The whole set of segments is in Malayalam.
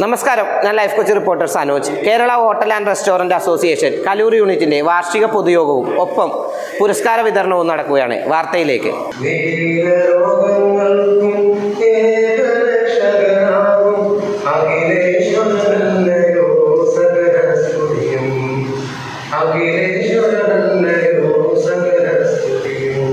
നമസ്കാരം ഞാൻ life coach reporter Sanoj Kerala hotel and restaurant association Kaloor യൂണിറ്റിന്റെ വാർഷിക പൊതുയോഗവും ഒപ്പം പുരസ്കാര വിതരണവും നടക്കുകയാണ് വാർത്തയിലേക്ക് നീലലോകങ്ങൾക്കും ഏകരക്ഷകനാകും അഖിലേശ്വരനല്ലയോ സകലസ്തുതിയും അഖിലേശ്വരനല്ലയോ സകലസ്തുതിയും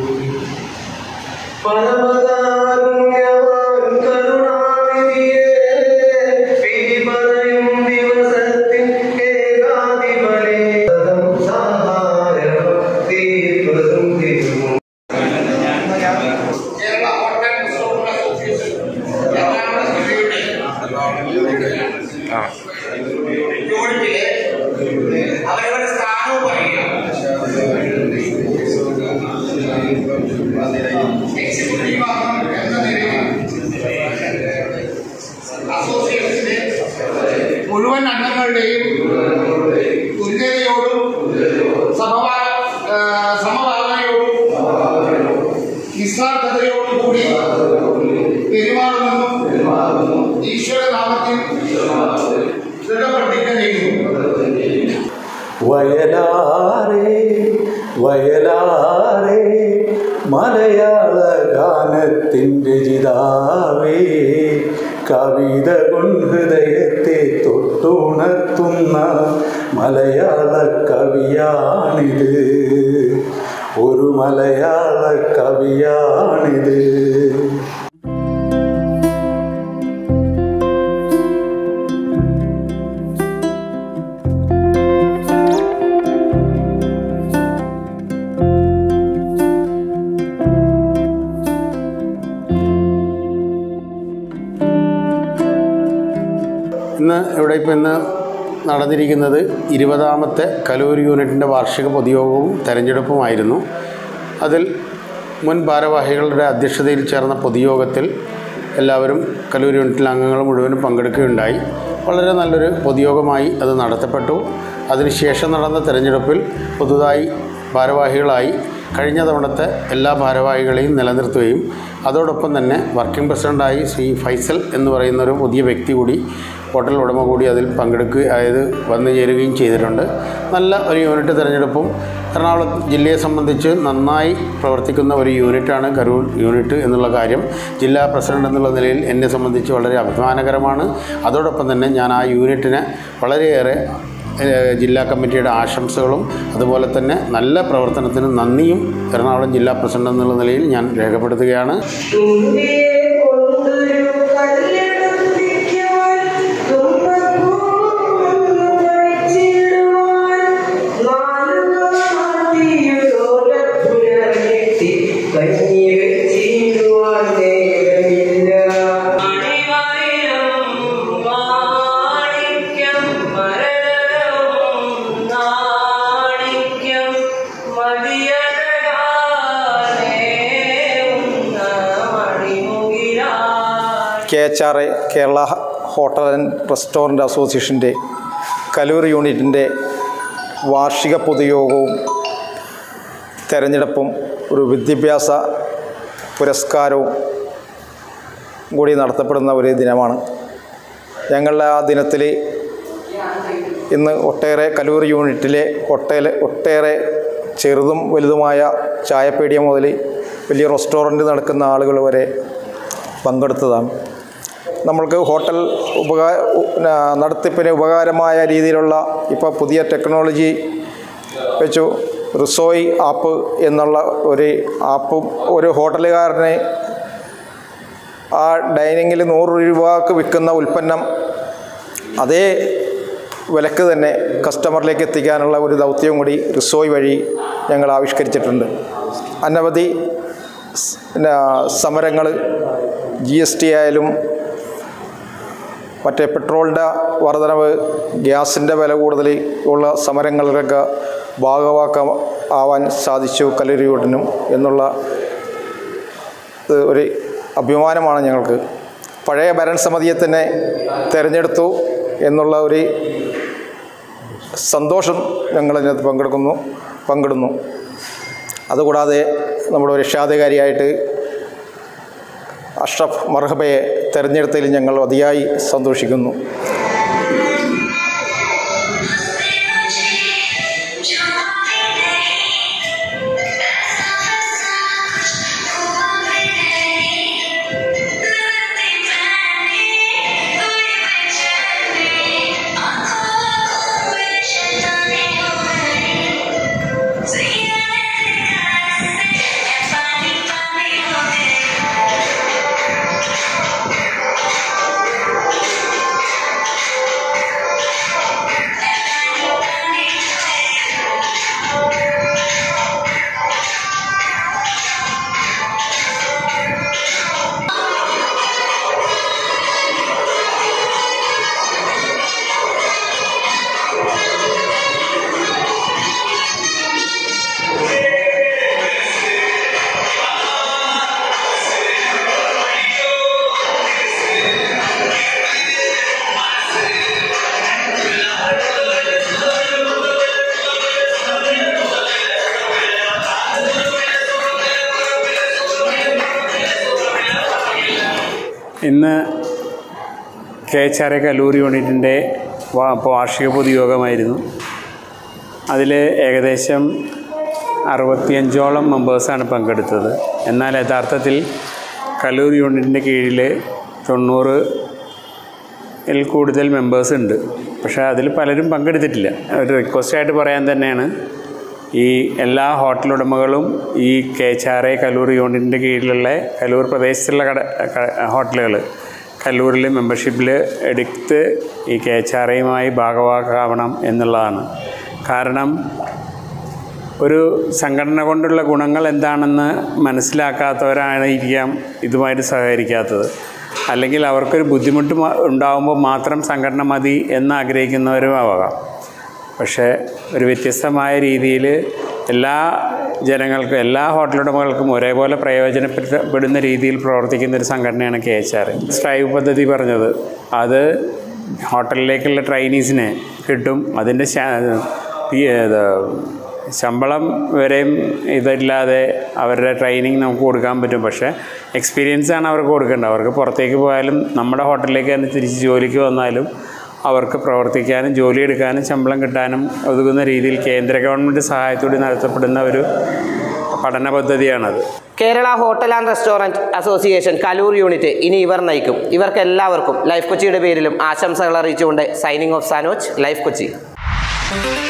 പരമകാരുണ്യവാൻ കരുണാനിധിയേ വിധി പറയും ദിവസത്തിൻ ഏകാധിപനെ സംഹാരം തീർപ്പതും തിരുവും Kerala hotel resort association Ernakulam ജില്ലയുടെ യൂണിറ്റിലെ അവരവരുടെ സ്ഥാനവും പറയുക എക്സിക്യൂട്ടീവ് അംഗം എന്ന നിലയിൽ അസോസിയേഷന്റെ മുഴുവൻ അംഗങ്ങളുടെയും തുല്യതയോടും സമവാ ആ, സമഭാവനയോടും നിസ്വാർത്ഥതയോടും കൂടി പെരുമാറുമെന്നും ഈശ്വരനാമത്തിൽ ദൃഢപ്രതിജ്ഞ ചെയ്യുന്നു വയലാറേ വയലാറേ മലയാള ഗാനത്തിൻ്റെ ജിതാവേ കവിത കൊണ്ട് ഹൃദയത്തെ തൊട്ടുണർത്തുന്ന മലയാള കവിയാണിത് ഒരു മലയാള കവിയാണിത് ഇന്ന് ഇവിടെ ഇപ്പോൾ ഇന്ന് നടന്നിരിക്കുന്നത് ഇരുപതാമത്തെ കലൂർ യൂണിറ്റിൻ്റെ വാർഷിക പൊതുയോഗവും തെരഞ്ഞെടുപ്പുമായിരുന്നു അതിൽ മുൻ ഭാരവാഹികളുടെ അധ്യക്ഷതയിൽ ചേർന്ന പൊതുയോഗത്തിൽ എല്ലാവരും കലൂർ യൂണിറ്റിലെ അംഗങ്ങൾ മുഴുവനും പങ്കെടുക്കുകയുണ്ടായി വളരെ നല്ലൊരു പൊതുയോഗമായി അത് നടത്തപ്പെട്ടു അതിനുശേഷം നടന്ന തെരഞ്ഞെടുപ്പിൽ പുതുതായി ഭാരവാഹികളായി കഴിഞ്ഞ തവണത്തെ എല്ലാ ഭാരവാഹികളെയും നിലനിർത്തുകയും അതോടൊപ്പം തന്നെ വർക്കിംഗ് പ്രസിഡൻ്റായി ശ്രീ ഫൈസൽ എന്ന് പറയുന്ന ഒരു പുതിയ വ്യക്തി കൂടി ഹോട്ടൽ ഉടമ കൂടി അതിൽ പങ്കെടുക്കുക അതായത് വന്നു ചേരുകയും ചെയ്തിട്ടുണ്ട് നല്ല ഒരു യൂണിറ്റ് തിരഞ്ഞെടുപ്പും എറണാകുളം ജില്ലയെ സംബന്ധിച്ച് നന്നായി പ്രവർത്തിക്കുന്ന ഒരു യൂണിറ്റാണ് കരൂർ യൂണിറ്റ് എന്നുള്ള കാര്യം ജില്ലാ പ്രസിഡന്റ് എന്നുള്ള നിലയിൽ എന്നെ സംബന്ധിച്ച് വളരെ അഭിമാനകരമാണ് അതോടൊപ്പം തന്നെ ഞാൻ ആ യൂണിറ്റിനെ വളരെയേറെ ഏഹ് ജില്ലാ കമ്മിറ്റിയുടെ ആശംസകളും അതുപോലെ തന്നെ നല്ല പ്രവർത്തനത്തിന് നന്ദിയും എറണാകുളം ജില്ലാ പ്രസിഡന്റ് എന്നുള്ള നിലയിൽ ഞാൻ രേഖപ്പെടുത്തുകയാണ് തുമ്പിയെ കൊണ്ടൊരു കല്ലെടുപ്പിക്കുവാൻ തുമ്പപ്പൂവൊന്നു കഴിച്ചിടുവാൻ നാലുകാട്ടിയൊരോലപ്പുഴകെട്ടി കഞ്ഞി വെച്ചിടുവാൻ നേരമില്ല മണിവായിരം മാണിക്യം മരതകവും നാണിക്യം K H R A Kerala hotel and restaurant അസോസിയേഷൻ്റെ കലൂർ യൂണിറ്റിൻ്റെ വാർഷിക പൊതുയോഗവും തെരഞ്ഞെടുപ്പും ഒരു വിദ്യാഭ്യാസ പുരസ്കാരവും കൂടി നടത്തപ്പെടുന്ന ഒരു ദിനമാണ് ഞങ്ങളുടെ ആ ദിനത്തിൽ ഇന്ന് ഒട്ടേറെ കലൂർ യൂണിറ്റിലെ ഒട്ടേറെ ഒട്ടേറെ ചെറുതും വലുതുമായ ചായപ്പീടിയ മുതൽ വലിയ റെസ്റ്റോറൻറ്റ് നടക്കുന്ന ആളുകൾ വരെ പങ്കെടുത്തതാണ് നമ്മൾക്ക് ഹോട്ടൽ ഉപകാര നടത്തിപ്പിന് ഉപകാരമായ രീതിയിലുള്ള ഇപ്പോൾ പുതിയ ടെക്നോളജി വെച്ചു റിസോയ് ആപ്പ് എന്നുള്ള ഒരു ആപ്പും ഒരു ഹോട്ടലുകാരനെ ആ ഡൈനിങ്ങിൽ നൂറ് രൂപക്ക് വിൽക്കുന്ന ഉൽപ്പന്നം അതേ വിലക്ക് തന്നെ കസ്റ്റമറിലേക്ക് എത്തിക്കാനുള്ള ഒരു ദൗത്യം കൂടി റിസോയ് വഴി ഞങ്ങൾ ആവിഷ്കരിച്ചിട്ടുണ്ട് അനവധി സ് പിന്നെ സമരങ്ങൾ ജി എസ് ടി ആയാലും മറ്റേ പെട്രോളിൻ്റെ വർധനവ് ഗ്യാസിൻ്റെ വില കൂടുതൽ ഉള്ള സമരങ്ങളിലൊക്കെ ഭാഗവാക്കം ആവാൻ സാധിച്ചു കലൂരിയൂട്ടിനും എന്നുള്ള ഇത് ഒരു അഭിമാനമാണ് ഞങ്ങൾക്ക് പഴയ ഭരണസമിതിയെ തന്നെ തിരഞ്ഞെടുത്തു എന്നുള്ള ഒരു സന്തോഷം ഞങ്ങളതിനകത്ത് പങ്കെടുക്കുന്നു പങ്കിടുന്നു അതുകൂടാതെ നമ്മുടെ രക്ഷാധികാരിയായിട്ട് അഷ്റഫ് മർഹബയെ തെരഞ്ഞെടുത്തതിൽ ഞങ്ങൾ അതിയായി സന്തോഷിക്കുന്നു ഇന്ന് K H R A Kaloor യൂണിറ്റിൻ്റെ വാ- വാർഷിക പൊതുയോഗമായിരുന്നു അതിൽ ഏകദേശം അറുപത്തിയഞ്ചോളം മെമ്പേഴ്സാണ് പങ്കെടുത്തത് എന്നാൽ യഥാർത്ഥത്തിൽ കല്ലൂർ യൂണിറ്റിൻ്റെ കീഴിൽ തൊണ്ണൂറ് ൽ കൂടുതൽ മെമ്പേഴ്സ് ഉണ്ട് പക്ഷേ അതിൽ പലരും പങ്കെടുത്തിട്ടില്ല ഒരു റിക്വസ്റ്റായിട്ട് പറയാൻ തന്നെയാണ് ഈ എല്ലാ ഹോട്ടൽ ഉടമകളും ഈ K H R A Kaloor യൂണിറ്റിൻ്റെ കീഴിലുള്ള കല്ലൂർ പ്രദേശത്തുള്ള കട ഹോട്ടലുകൾ കല്ലൂരിൽ മെമ്പർഷിപ്പിൽ എടുത്ത് ഈ കെ എച്ച് ആർ എയുമായി ഭാഗവാക്കാവണം എന്നുള്ളതാണ് കാരണം ഒരു സംഘടന കൊണ്ടുള്ള ഗുണങ്ങൾ എന്താണെന്ന് മനസ്സിലാക്കാത്തവരായിരിക്കാം ഇതുമായിട്ട് സഹകരിക്കാത്തത് അല്ലെങ്കിൽ അവർക്കൊരു ബുദ്ധിമുട്ട് മ- ഉണ്ടാകുമ്പോൾ മാത്രം സംഘടന മതി എന്ന് ആഗ്രഹിക്കുന്നവരും ആവാം പക്ഷേ ഒരു വ്യത്യസ്തമായ രീതിയിൽ എല്ലാ ജനങ്ങൾക്കും എല്ലാ ഹോട്ടൽ ഉടമകൾക്കും ഒരേപോലെ പ്രയോജനപ്പെടുന്ന രീതിയിൽ പ്രവർത്തിക്കുന്ന ഒരു സംഘടനയാണ് കെ എച്ച് ആർ സ്ട്രൈവ് പദ്ധതി പറഞ്ഞത് അത് ഹോട്ടലിലേക്കുള്ള ട്രെയിനീസിനെ കിട്ടും അതിൻ്റെ ശ- ഈ ഇത് ശമ്പളം വരെയും ഇതില്ലാതെ അവരുടെ ട്രെയിനിങ് നമുക്ക് കൊടുക്കാൻ പറ്റും പക്ഷേ എക്സ്പീരിയൻസ് ആണ് അവർക്ക് കൊടുക്കേണ്ടത് അവർക്ക് പുറത്തേക്ക് പോയാലും നമ്മുടെ ഹോട്ടലിലേക്ക് തന്നെ തിരിച്ച് ജോലിക്ക് വന്നാലും അവർക്ക് പ്രവർത്തിക്കാനും ജോലി എടുക്കാനും ശമ്പളം കിട്ടാനും ഒതുങ്ങുന്ന രീതിയിൽ കേന്ദ്ര ഗവൺമെൻറ് സഹായത്തോടെ നടത്തപ്പെടുന്ന ഒരു പഠന പദ്ധതിയാണത് Kerala hotel and restaurant association Kaloor unit ഇനി ഇവർ നയിക്കും ഇവർക്ക് എല്ലാവർക്കും ലൈഫ് കൊച്ചിയുടെ പേരിലും ആശംസകൾ അറിയിച്ചുകൊണ്ട് signing off Sanoj life Kochi